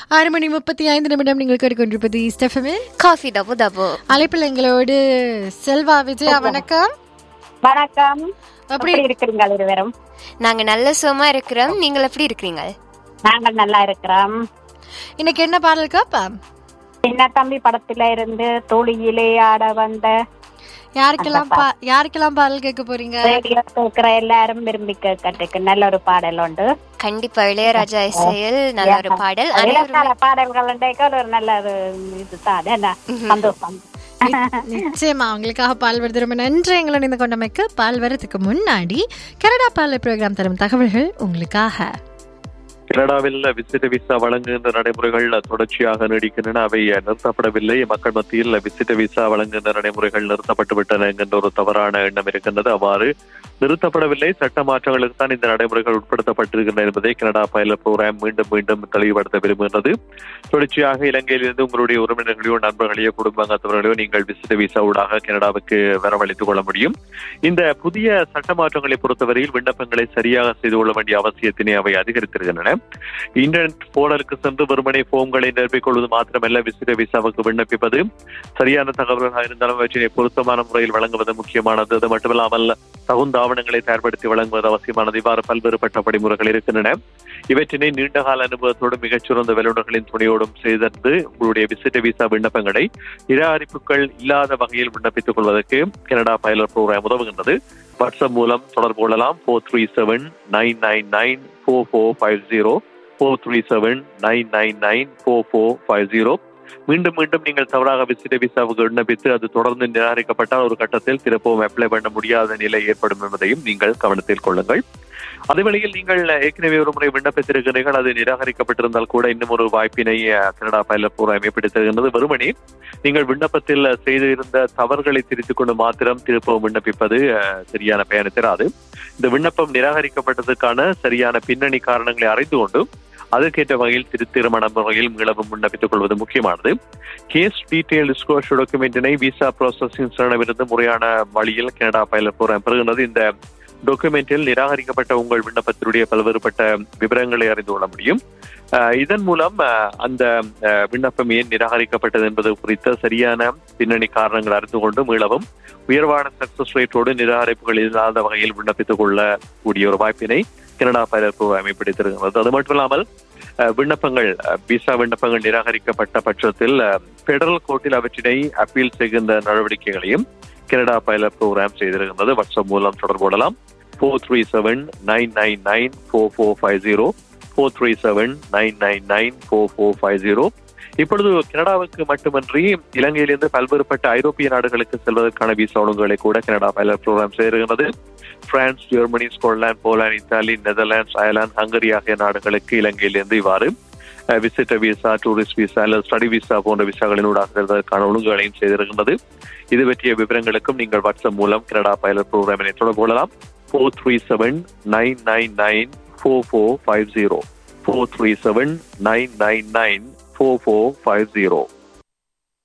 ஆறு மணி முப்பத்தி ஐந்து நிமிடம் நீங்கள் கேட்டுக்கொண்டிருப்பது ஸ்டெஃபமே காஃபி டபு டபு அழைப்பில் எங்களோடு செல்வா விஜயா வணக்கம் வணக்கம் அப்படி எப்படி இருக்கிறீங்க இருவரும் நாங்க நல்ல சுகமா இருக்கிறோம் நீங்கள் எப்படி இருக்கிறீங்க நாங்கள் நல்லா இருக்கிறோம் இன்னைக்கு என்ன பாடல் கேப்பா சின்ன தம்பி படத்துல இருந்து தோழியிலே ஆட வந்த யாருக்கெல்லாம் பா- யாருக்கெல்லாம் பாடல் கேட்க போறீங்க ரேடியோ கேட்கிற எல்லாரும் விரும்பி கேட்கறதுக்கு நல்ல ஒரு பாடல் உண்டு கண்டிப்பா இளையராஜா இசையில் நல்ல ஒரு பாடல் அனைவரும் இலக்கால பாடல்கள் உண்டைக்கு ஒரு நல்ல ஒரு இதுதான் என்ன சந்தோஷம் நிச்சயமா உங்களுக்காக பால் வருது ரொம்ப நன்றி எங்களை இணைந்து கொண்டமைக்கு பால் வரதுக்கு முன்னாடி கனடா பால் ப்ரோக்ராம் தரும் தகவல்கள் உங்களுக்காக கனடாவில் விசிட்ட விசா வழங்குகின்ற நடைமுறைகள் தொடர்ச்சியாக நீடிக்கின்றன அவை நிறுத்தப்படவில்லை மக்கள் மத்தியில் விசிட்ட விசா வழங்குகின்ற நடைமுறைகள் நிறுத்தப்பட்டு விட்டன என்கின்ற ஒரு தவறான எண்ணம் இருக்கின்றது அவ்வாறு நிறுத்தப்படவில்லை சட்ட மாற்றங்களுக்கு தான் இந்த நடைமுறைகள் உட்படுத்தப்பட்டிருக்கின்றன என்பதை கனடா பைலட் புரோகிராம் மீண்டும் மீண்டும் தெளிவுபடுத்த விரும்புகின்றது தொடர்ச்சியாக இலங்கையிலிருந்து உங்களுடைய உறவினர்களையோ நண்பர்களையோ குடும்பங்கத்தவர்களையோ நீங்கள் விசிட்ட விசா ஊடாக கனடாவுக்கு வரவழைத்துக் கொள்ள முடியும் இந்த புதிய சட்ட மாற்றங்களை பொறுத்தவரையில் விண்ணப்பங்களை சரியாக செய்து கொள்ள வேண்டிய அவசியத்தினை அவை அதிகரித்திருக்கின்றன இன்டர்நெட் போர்டலுக்கு சென்று வெறுமனே போம்களை நிரப்பிக் கொள்வது மாத்திரமல்ல விசிட விசாவுக்கு விண்ணப்பிப்பது சரியான தகவல்களாக இருந்தாலும் அவற்றினை பொருத்தமான முறையில் வழங்குவது முக்கியமானது அது மட்டுமில்லாமல் தகுந்த ஆவணங்களை தயார்படுத்தி வழங்குவது அவசியமானது இவ்வாறு பல்வேறுபட்ட படிமுறைகள் இருக்கின்றன இவற்றினை நீண்டகால அனுபவத்தோடு மிகச்சிறந்த வல்லுநர்களின் துணையோடும் செய்தது உங்களுடைய விசிட்ட விசா விண்ணப்பங்களை நிராகரிப்புகள் இல்லாத வகையில் விண்ணப்பித்துக் கொள்வதற்கு கனடா பைலட் ப்ரோக்ராம் உதவுகின்றது வாட்ஸ்அப் மூலம் தொடர்பு கொள்ளலாம் four three seven nine nine nine four four five zero four three seven nine nine nine four four five zero மீண்டும் மீண்டும் நீங்கள் தவறாக விசிட்ட விசாவுக்கு விண்ணப்பித்து அது தொடர்ந்து நிராகரிக்கப்பட்டால் ஒரு கட்டத்தில் திருப்பவும் அப்ளை பண்ண முடியாத நிலை ஏற்படும் என்பதையும் நீங்கள் கவனத்தில் கொள்ளுங்கள் அதேவேளையில் நீங்கள் ஏற்கனவே ஒரு முறை விண்ணப்பித்திருக்கிறீர்கள் அது நிராகரிக்கப்பட்டிருந்தால் கூட இன்னும் ஒரு வாய்ப்பினை அஹ், கனடா பைலட் ப்ரோக்ராம் ஏற்படுத்திருக்கின்றது வெறுமனே நீங்கள் விண்ணப்பத்தில் செய்திருந்த தவறுகளை திருத்திக் கொண்டு மாத்திரம் திருப்பவும் விண்ணப்பிப்பது அஹ், சரியான பயனை தராது இந்த விண்ணப்பம் நிராகரிக்கப்பட்டதற்கான சரியான பின்னணி காரணங்களை அறிந்து கொண்டு அதற்கேற்ற வகையில் திருத்திருமண வகையில் மீளவும் விண்ணப்பித்துக் கொள்வது முக்கியமானது கேஸ் டீடைல் டிஸ்கோஷர் டாக்குமெண்டினை விசா ப்ராசஸிங் சரணமிருந்து முறையான வழியில் கனடா பைலட் ப்ரோக்ராம் பெறுகின்றது இந்த டாக்குமெண்டில் நிராகரிக்கப்பட்ட உங்கள் விண்ணப்பத்தினுடைய பல்வேறுபட்ட விவரங்களை அறிந்து கொள்ள முடியும் அஹ், இதன் மூலம் அஹ், அந்த அஹ், விண்ணப்பம் ஏன் நிராகரிக்கப்பட்டது என்பது குறித்த சரியான பின்னணி காரணங்கள் அறிந்து கொண்டு மீளவும் உயர்வான சக்சஸ் ரேட்டோடு நிராகரிப்புகள் இல்லாத வகையில் விண்ணப்பித்துக் கொள்ளக்கூடிய ஒரு வாய்ப்பினை கனடா பைலட் ப்ரோக்ராம் ஏற்படுத்தியிருக்கிறது அது மட்டுமில்லாமல் அஹ், விண்ணப்பங்கள் அஹ், விசா விண்ணப்பங்கள் நிராகரிக்கப்பட்ட பட்சத்தில் பெடரல் கோர்ட்டில் அவற்றினை அப்பீல் செய்கின்ற நடவடிக்கைகளையும் கனடா பைலட் ப்ரோக்ராம் செய்திருக்கின்றது வாட்ஸ்அப் மூலம் தொடர்பு கொள்ளலாம் four three seven nine nine nine four four five zero four three seven nine nine nine four four five zero இப்பொழுது கனடாவுக்கு மட்டுமன்றி இலங்கையிலிருந்து பல்வேறுபட்ட ஐரோப்பிய நாடுகளுக்கு செல்வதற்கான விசா ஒழுங்குகளை கூட கனடா பைலட் ப்ரோக்ராம் செய்திருக்கிறது France Germany Scotland Poland Italy Netherlands Ireland Hungary ஆகிய நாடுகளுக்கு இலங்கையிலிருந்து இவ்வாறு விசிட்டர் விசா டூரிஸ்ட் விசா அல்லது ஸ்டடி விசா போன்ற விசாக்களினூடாக செல்வதற்கான ஒழுங்குகளையும் செய்திருக்கின்றது இது பற்றிய விவரங்களுக்கும் நீங்கள் வாட்ஸ்அப் மூலம் கனடா பைலட் ப்ரோக்ராமினை தொடர்பு கொள்ளலாம் four three seven nine nine nine four four five zero four three seven nine nine nine four four five zero